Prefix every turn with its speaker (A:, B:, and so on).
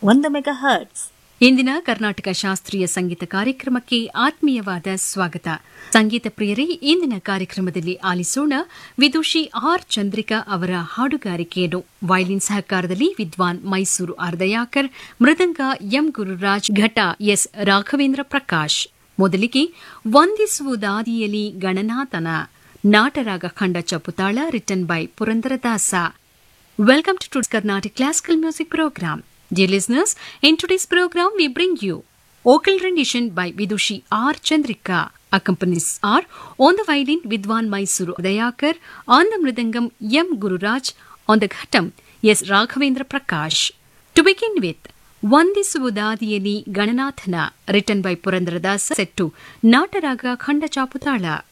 A: ಒಂದು mega hertz
B: ಇಂದಿನ ಕರ್ನಾಟಕ ಶಾಸ್ತ್ರೀಯ ಸಂಗೀತ ಕಾರ್ಯಕ್ರಮಕ್ಕೆ ಆತ್ಮೀಯವಾದ ಸ್ವಾಗತ ಸಂಗೀತ ಪ್ರಿಯರೇ ಇಂದಿನ ಕಾರ್ಯಕ್ರಮದಲ್ಲಿ ಆಲಿಸೋಣ ವಿದುಷಿ ಆರ್ ಚಂದ್ರಿಕಾ ಅವರ ಹಾಡುಗಾರಿಕೆಯನ್ನು ವಯಲಿನ್ ಸಹಕಾರದಲ್ಲಿ ವಿದ್ವಾನ್ ಮೈಸೂರು ಆರ್ದಯಾಕರ್ ಮೃದಂಗ ಎಂ ಗುರುರಾಜ್ ಘಟ ಎಸ್ ರಾಘವೇಂದ್ರ ಪ್ರಕಾಶ್ ಮೊದಲಿಗೆ ವಂದಿಸುವುದಾದಿಯಲಿ ಗಣನಾಥನ ನಾಟರಾಗ ಖಂಡ ಚಪುತಾಳ written by Purandaradasa Welcome to today's Carnatic Classical Music Program. Dear listeners, in today's program we bring you vocal rendition by Vidushi R. Chandrika. Accompanies are on the violin Vidwan Mysuru Dayakar, on the mridangam M. Gururaj, on the ghatam S. Raghavendra Prakash. To begin with, ವಂದಿಸುವುದಾದಿಯಲಿ ಗಣನಾಥನ written by Purandaradasa set ನಾಟರಾಗ ಖಂಡ ಚಾಪುತಾಳ